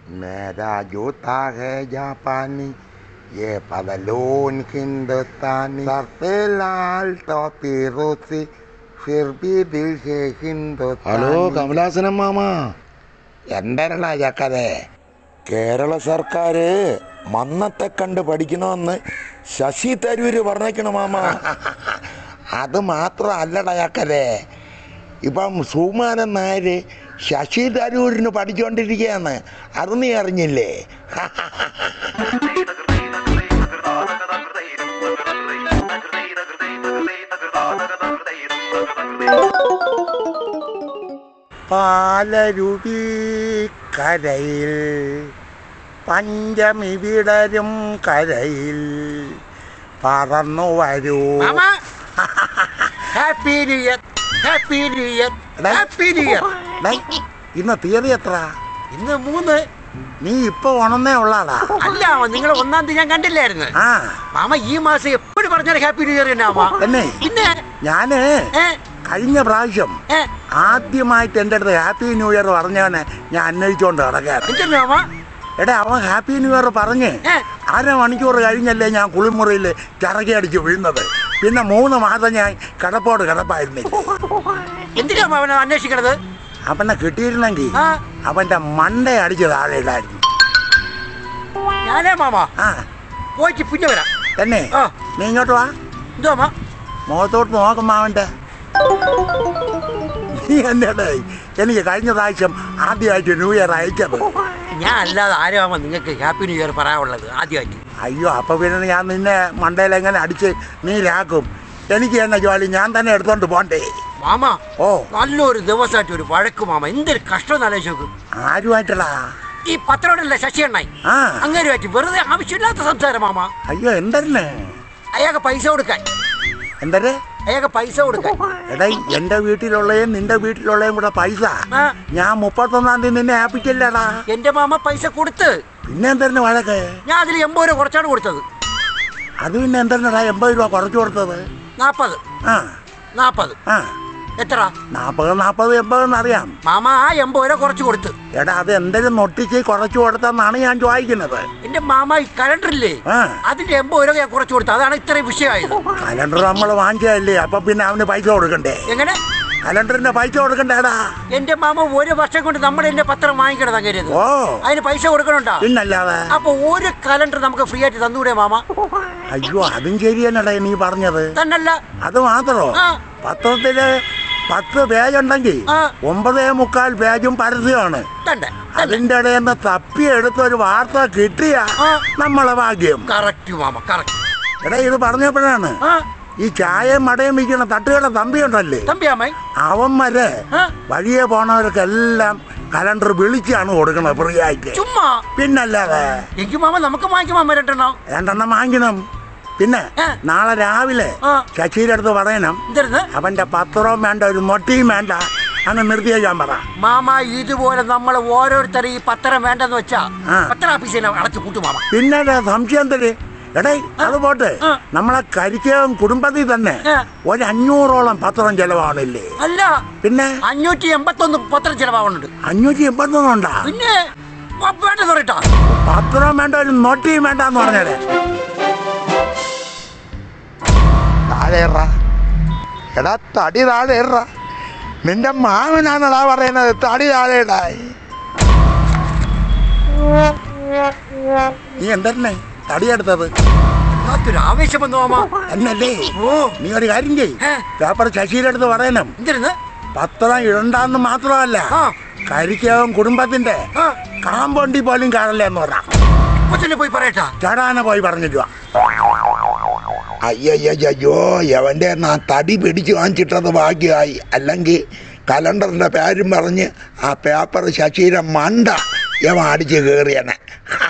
मेरा जूता है जापानी ये पतलून हिंदुस्तानी सर पे लाल टोपी रूसी फिर भी दिल से हिंदुस्तानी ഹലോ കമലാസനം മാമ എന്തരടാ ചക്കരെ കേരള സർക്കാർ മന്നത്തെ കണ്ട് പഠിക്കണമെന്ന് ശശി തരൂര് പറഞ്ഞേക്കണ മാമ അത് മാത്രമല്ലടാ ചക്കരെ ഇപ്പം സുമാനൻ നായർ ശശി തരൂരിന് പഠിച്ചുകൊണ്ടിരിക്കുകയാണ് അത് നീ അറിഞ്ഞില്ലേ പാലരുവി കരയിൽ പഞ്ചമി വിടരും കരയിൽ പറന്നു വരൂ happy new year happy new year happy new year ഡേയ്, ഇന്ന് തീയതി എത്ര ഇന്ന് മൂന്ന് നീ ഇപ്പൊ ഉണന്നേ ഉള്ളാടാ അല്ല നിങ്ങൾ ഒന്നാം തീയതി ഞാൻ കണ്ടില്ലായിരുന്നു ആ മാമ ഈ മാസം എപ്പോഴും പറഞ്ഞാൽ ഹാപ്പി ന്യൂ ഇയർ തന്നെ മാമ തന്നെ പിന്നെ ഞാന് ഏ, കഴിഞ്ഞ പ്രാവശ്യം ഏ, ആദ്യമായിട്ട് എൻ്റെ അടുത്ത് ഹാപ്പി ന്യൂ ഇയർ പറഞ്ഞവനെ ഞാൻ അന്വേഷിച്ചുകൊണ്ട് കിടക്കാൻ എന്തിനാ മാമ എടാ അവൻ ഹാപ്പി ന്യൂ ഇയർ പറഞ്ഞ് ഏ. അര മണിക്കൂർ കഴിഞ്ഞല്ലേ ഞാൻ കുളിമുറിയിൽ ചിറകി അടിച്ച് വീഴുന്നത് പിന്നെ മൂന്ന് മാസം ഞാൻ കിടപ്പോട് കിടപ്പായിരുന്നില്ല എന്തിനാ മാമ അവനെ അന്വേഷിക്കണത് അവനെ കിട്ടിയിരുന്നെങ്കിൽ ആ അവന്റെ മണ്ട അടിച്ച് താഴെ ഇടായിരുന്നു ഞാനേ മാമ ആ പോയിട്ട് പിന്നെ വരാം തന്നെ ആ. നീ ഇങ്ങോട്ട് വാ എന്തോ മാമ മുഖത്തോട്ട് നോക്കുമ്പോ അവന്റെ നീ എന്നടേ എനിക്ക് കഴിഞ്ഞ പ്രാവശ്യം ആദ്യമായിട്ട് ന്യൂ ഇയർ അയച്ചത് ഞാൻ അല്ലാതെ ആരാമ നിങ്ങൾക്ക് ഹാപ്പി ന്യൂ ഇയർ പറയാനുള്ളത് ആദ്യമായിട്ട് അയ്യോ അപ്പൊ പിന്നെ ഞാൻ നിന്നെ മണ്ടയിൽ എങ്ങനെ അടിച്ച് നീരാക്കും എനിക്ക് തന്നെ ജോലി ഞാൻ തന്നെ എടുത്തോണ്ട് പോണ്ടേ മാമ ഓ നല്ലൊരു ദിവസമായിട്ട് ഒരു വഴക്ക് മാമ എന്തൊരു കഷ്ടം ആലോചിച്ച് നോക്ക് ആരുമായിട്ടടാ ഈ പത്രോടല്ല ശശി എണ്ണായി ആ അങ്ങേരുമായിട്ട് വെറുതെ ആവശ്യമില്ലാത്ത സംസാരം മാമ അയ്യോ എന്തന്നെ അയാൾക്ക് പൈസ കൊടുക്കാൻ എന്തരെ അയാൾക്ക് പൈസ കൊടുക്കാൻ എടാ എന്റെ വീട്ടിലുള്ളയും നിന്റെ വീട്ടിലുള്ളയും കൂടെ പൈസ ആ, ഞാൻ മുപ്പത്തൊന്നാം തീയതി നിന്നെ ഏൽപ്പിച്ചില്ലടാ എന്റെ മാമ പൈസ കൊടുത്ത് പിന്നെ എന്തന്നെ വഴക്ക് ഞാൻ അതിൽ എൺപത് രൂപ കുറച്ചാണ് കൊടുത്തത് അത് പിന്നെ എന്തന്നെടാ എൺപത് രൂപ കുറച്ചു കൊടുത്തത് നാപ്പത് ആ നാപ്പത് ആ എത്ര നാൽപ്പത് നാൽപ്പത് എൺപതെന്ന് അറിയാം മാമ ആ എൺപത് രൂപ കുറച്ച് കൊടുത്ത് എടാ അത് എന്തെങ്കിലും നൊട്ടിച്ച് കുറച്ചു കൊടുത്തെന്നാണ് ഞാൻ ചോദിക്കുന്നത് എന്റെ മാമ ഈ കലണ്ടറില്ലേ ആ അതിന്റെ എൺപത് രൂപ ഞാൻ കുറച്ച് കൊടുത്തു അതാണ് ഇത്രയും വിഷയമായത് കലണ്ടർ നമ്മൾ വാങ്ങിച്ചതല്ലേ അപ്പൊ പിന്നെ അവന് പൈസ കൊടുക്കണ്ടേ എങ്ങനെ കലണ്ടറിന്റെ പൈസ കൊടുക്കണ്ടേടാ എന്റെ മാമ ഒരു വർഷം കൊണ്ട് നമ്മൾ എന്റെ പത്രം വാങ്ങിക്കണത് അങ്ങനെയത് ഓ അതിന് പൈസ കൊടുക്കണുണ്ടോ പിന്നല്ലാതെ അപ്പൊ ഒരു കലണ്ടർ നമുക്ക് ഫ്രീ ആയിട്ട് തന്നൂടെ മാമ അയ്യോ അതും ശരി തന്നെടാ നീ പറഞ്ഞത് തന്നല്ല അത് മാത്രോ ആ. പത്രത്തില് പത്ത് പേജ് ഉണ്ടെങ്കിൽ ആ. ഒമ്പതേ മുക്കാൽ പേജും പരസ്യമാണ് തണ്ടേ അതിന്റെ ഇടയിൽ നിന്ന് തപ്പിയെടുത്ത ഒരു വാർത്ത കിട്ടിയ ആ. നമ്മളെ ഭാഗ്യം കറക്റ്റ് മാമ കറക്റ്റ് എടാ ഇത് പറഞ്ഞപ്പോഴാണ് ആ ഈ ചായയും മടയും വിൽക്കുന്ന തട്ടുകട തമ്പിയുണ്ടല്ലേ തമ്പിയാമ്മ അവന്മാരെ ആ വഴിയെ പോണവർക്കെല്ലാം കലണ്ടർ വിളിച്ചാണ് കൊടുക്കണത് ഫ്രീ ആയിട്ട് ചുമ്മാ പിന്നല്ലാതെ എനിക്ക് മാമ നമുക്ക് വാങ്ങിക്കും മാമ രണ്ടെണ്ണം രണ്ടെണ്ണം വാങ്ങിക്കണം പിന്നെ ആ. നാളെ രാവിലെ ആ. ശശിയുടെ അടുത്ത് പറയണം എന്തായിരുന്നു അവന്റെ പത്രവും വേണ്ട ഒരു മൊട്ടിയും വേണ്ട അങ്ങ് നിർത്തിയേക്കാൻ പറ മാമ ഇതുപോലെ നമ്മൾ ഓരോരുത്തരും ഈ പത്രം വേണ്ടെന്ന് വെച്ചാ ആ. പത്ര ഓഫീസിനെ അടച്ചു കൂട്ടും മാമ പിന്നെ ഒരു സംശയം തരേ എടേ അത് പോട്ടെ ആ. നമ്മളെ കരിക്കകം കുടുംബത്തിൽ തന്നെ ആ. ഒരു അഞ്ഞൂറോളം പത്രം ചെലവാണില്ലേ അല്ല പിന്നെ അഞ്ഞൂറ്റി എൺപത്തൊന്ന് പത്രം ചെലവാകുന്നുണ്ട് അഞ്ഞൂറ്റി എൺപത്തൊന്നുണ്ടാ പിന്നെ വ- വേണ്ടെന്ന് പറയട്ടാ പത്രം വേണ്ട ഒരു നോട്ടിയും വേണ്ട എന്ന് പറഞ്ഞാലേ താഴേറ എടാ തടി താഴേറ നിന്റെ മാമനാണെടാ പറയുന്നത് തടി താഴെടായി നീ എന്തന്നെ തടിയെടുത്തത് ഒരു ആവേശം വന്നു മാമ എന്നല്ലേ ഓ നീ ഒരു കാര്യം ചെയ് ഏ. പേപ്പർ ശശിയുടെ അടുത്ത് പറയണം എന്തിരുന്ന് പത്രം ഇടണ്ടെന്ന് മാത്രമല്ല ആ. കരിക്കവും കുടുംബത്തിന്റെ ആ കാമ്പൗണ്ടി പോലും കാണില്ല എന്ന് പറ കൊച്ചനെ പോയി പറയട്ടാ ചടാന പോയി പറഞ്ഞിട്ട് അയ്യയ്യോ എവന്റെ ആ തടി പിടിച്ച് വാങ്ങിച്ചിട്ടത് ഭാഗ്യമായി അല്ലെങ്കിൽ കലണ്ടറിന്റെ പേരും പറഞ്ഞ് ആ പേപ്പർ ശശീരം മണ്ട യവ അടിച്ച് കയറിയനെ